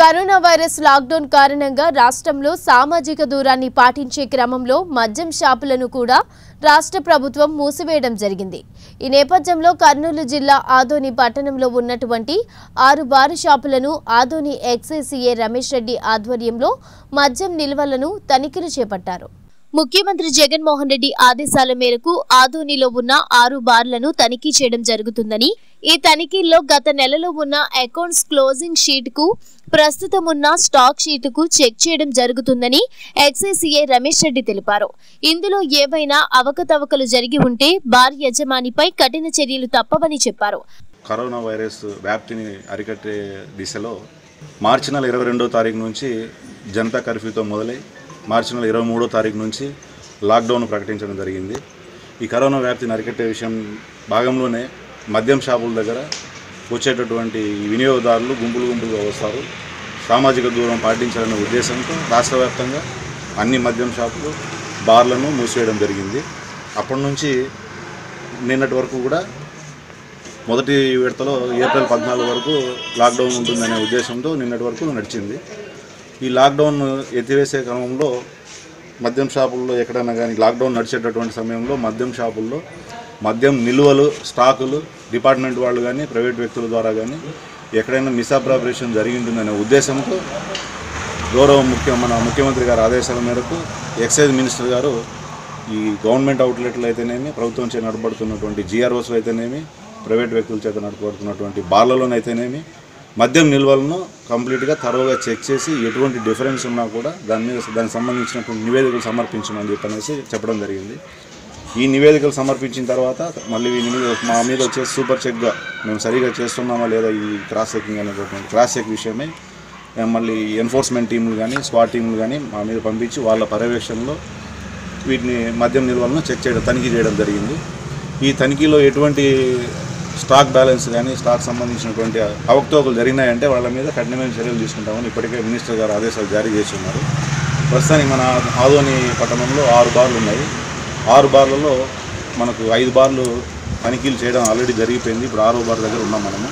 corona virus lockdown కారణంగా రాష్ట్రంలో సామాజిక దూరాన్ని పాటించే క్రమంలో మద్యం షాపులను కూడా రాష్ట్ర ప్రభుత్వం మూసివేయడం జరిగింది ఈ నేపథ్యంలో కర్నూలు జిల్లా ఆదోని పట్టణంలో ఉన్నటువంటి ఆరు బారు షాపులను ఆదోని ఎక్సైసీఏ రమేష్ రెడ్డి ఆధ్వర్యంలో మద్యం నిల్వలను తనిఖీలు చేపట్టారు ముఖ్యమంత్రి జగన్మోహన్ రెడ్డి ఆదేశాల మేరకు ఆదోనిలో ఉన్న ఆరు బార్లను తనిఖీ చేయడం జరుగుతుందని ఈ తనిఖీల్లో గత నెలలో ఉన్న అకౌంట్స్ క్లోజింగ్ షీట్ కు ప్రస్తుతం ఉన్న స్టాక్ షీట్ కు చెక్ చేయడం జరుగుతుందని ఎక్సైసీఏ రమేష్ రెడ్డి తెలిపారు ఇందులో ఏవైనా అవకతవకలు జరిగి ఉంటే బార్ యజమానిపై కఠిన చర్యలు తప్పవని చెప్పారు కరోనా వైరస్ వ్యాప్తిని అరికట్టే దిశలో మార్చి నెల ఇరవై రెండో తారీఖు నుంచి జనతా కర్ఫ్యూతో మొదలై మార్చి నెల ఇరవై మూడో తారీఖు నుంచి లాక్డౌన్ ప్రకటించడం జరిగింది ఈ కరోనా వ్యాప్తిని అరికట్టే విషయం భాగంలోనే మద్యం షాపుల దగ్గర వచ్చేటటువంటి ఈ వినియోగదారులు గుంపులు గుంపులుగా వస్తారు సామాజిక దూరం పాటించాలనే ఉద్దేశంతో రాష్ట్ర వ్యాప్తంగా అన్ని మద్యం షాపులు బార్లను మూసివేయడం జరిగింది అప్పటి నుంచి నిన్నటి వరకు కూడా మొదటి విడతలో ఏప్రిల్ పద్నాలుగు వరకు లాక్డౌన్ ఉంటుందనే ఉద్దేశంతో నిన్నటి వరకు నడిచింది ఈ లాక్డౌన్ ఎత్తివేసే క్రమంలో మద్యం షాపుల్లో ఎక్కడైనా కానీ లాక్డౌన్ నడిచేటటువంటి సమయంలో మద్యం షాపుల్లో మద్యం నిల్వలు స్టాకులు డిపార్ట్మెంట్ వాళ్ళు కానీ ప్రైవేట్ వ్యక్తుల ద్వారా కానీ ఎక్కడైనా మిస్అప్రాపరేషన్ జరిగి ఉంటుందనే ఉద్దేశంతో గౌరవ ముఖ్య మన ముఖ్యమంత్రి గారి ఆదేశాల మేరకు ఎక్సైజ్ మినిస్టర్ గారు ఈ గవర్నమెంట్ అవుట్లెట్లు అయితేనేమి ప్రభుత్వం చే నడపడుతున్నటువంటి జిఆర్ఓస్లు అయితేనేమి ప్రైవేట్ వ్యక్తుల చేత నడపడుతున్నటువంటి బార్లలోనైతేనేమి మద్యం నిల్వలను కంప్లీట్గా తరోగా చెక్ చేసి ఎటువంటి డిఫరెన్స్ ఉన్నా కూడా దాని మీద దానికి సంబంధించినటువంటి నివేదికలు సమర్పించమని చెప్పనేసి చెప్పడం జరిగింది ఈ నివేదికలు సమర్పించిన తర్వాత మళ్ళీ వీని మీద మా మీద వచ్చే సూపర్ చెక్గా మేము సరిగా చేస్తున్నామా లేదా ఈ క్రాస్ చెకింగ్ అనేటటువంటి క్రాస్ చెక్ విషయమై మేము మళ్ళీ ఎన్ఫోర్స్మెంట్ టీంలు కానీ స్క్వాడ్ టీంలు కానీ మా మీద పంపించి వాళ్ళ పర్యవేక్షణలో వీటిని మద్యం నిల్వలను చెక్ చేయడం తనిఖీ చేయడం జరిగింది ఈ తనిఖీలో ఎటువంటి స్టాక్ బ్యాలెన్స్ కానీ స్టాక్ సంబంధించినటువంటి అవకతవకలు జరిగినాయంటే వాళ్ళ మీద కఠినమైన చర్యలు తీసుకుంటామని ఇప్పటికే మినిస్టర్ గారు ఆదేశాలు జారీ చేసి ఉన్నారు ప్రస్తుతానికి మన ఆదోని పట్టణంలో ఆరు బార్లు ఉన్నాయి ఆరు బార్లలో మనకు ఐదు బార్లు తనిఖీలు చేయడం ఆల్రెడీ జరిగిపోయింది ఇప్పుడు ఆరో బార్ దగ్గర ఉన్నాం మనము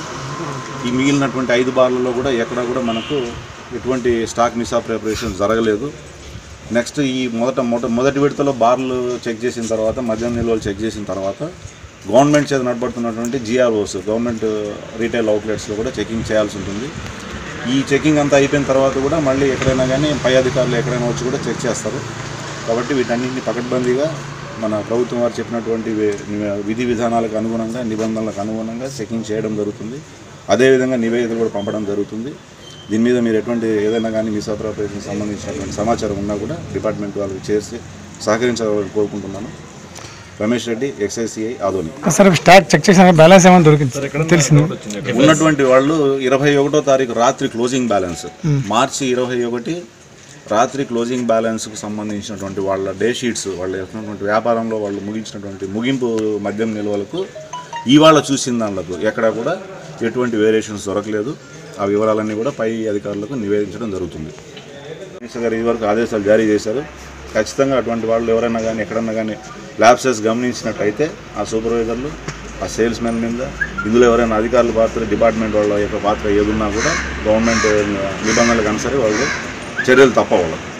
ఈ మిగిలినటువంటి ఐదు బార్లలో కూడా ఎక్కడ కూడా మనకు ఎటువంటి స్టాక్ మిస్అప్రిపరేషన్ జరగలేదు నెక్స్ట్ ఈ మొదట మొదట మొదటి విడతలో బార్లు చెక్ చేసిన తర్వాత మద్యం నిల్వలు చెక్ చేసిన తర్వాత గవర్నమెంట్ చేత నడపడుతున్నటువంటి జిఆర్ఓస్ గవర్నమెంట్ రీటైల్ అవుట్లెట్స్లో కూడా చెకింగ్ చేయాల్సి ఉంటుంది ఈ చెకింగ్ అంతా అయిపోయిన తర్వాత కూడా మళ్ళీ ఎక్కడైనా కానీ పై అధికారులు ఎక్కడైనా వచ్చి కూడా చెక్ చేస్తారు కాబట్టి వీటన్నింటినీ పకడ్బందీగా మన ప్రభుత్వం వారు చెప్పినటువంటి వి- విధి విధానాలకు అనుగుణంగా నిబంధనలకు అనుగుణంగా చెకింగ్ చేయడం జరుగుతుంది అదేవిధంగా నివేదికలు కూడా పంపడం జరుగుతుంది దీని మీద మీరు ఎటువంటి ఏదైనా కానీ మిస్అప్రాపరేషన్ సంబంధించినటువంటి సమాచారం ఉన్నా కూడా డిపార్ట్మెంట్ వాళ్ళకి చేసి సహకరించాలని కోరుకుంటున్నాను Ramesh Reddy excise CI Adoni sir stock check చేసిన బ్యాలెన్స్ ఏమైనా దొరికింది తెలిసింది ఉన్నటువంటి వాళ్ళు ఇరవై ఒకటో తారీఖు రాత్రి క్లోజింగ్ బ్యాలెన్స్ మార్చి ఇరవై ఒకటి రాత్రి క్లోజింగ్ బ్యాలెన్స్కు సంబంధించినటువంటి వాళ్ళ డే షీట్స్ వాళ్ళు చేస్తున్నటువంటి వ్యాపారంలో వాళ్ళు ముగించినటువంటి ముగింపు మద్యం నిల్వలకు ఇవాళ చూసిన దాంట్లో ఎక్కడ కూడా ఎటువంటి వేరియేషన్స్ దొరకలేదు ఆ వివరాలన్నీ కూడా పై అధికారులకు నివేదించడం జరుగుతుంది మినిస్టర్ గారు ఇదివరకు ఆదేశాలు జారీ చేశారు ఖచ్చితంగా అటువంటి వాళ్ళు ఎవరైనా కానీ ఎక్కడన్నా కానీ ల్యాబ్సెస్ గమనించినట్టయితే ఆ సూపర్వైజర్లు ఆ సేల్స్ మెన్ మీద ఇందులో ఎవరైనా అధికారుల పాత్ర డిపార్ట్మెంట్ వాళ్ళ యొక్క పాత్ర ఏదున్నా కూడా గవర్నమెంట్ నిబంధనలకు అనుసరి వాళ్ళు చర్యలు తప్పవాలి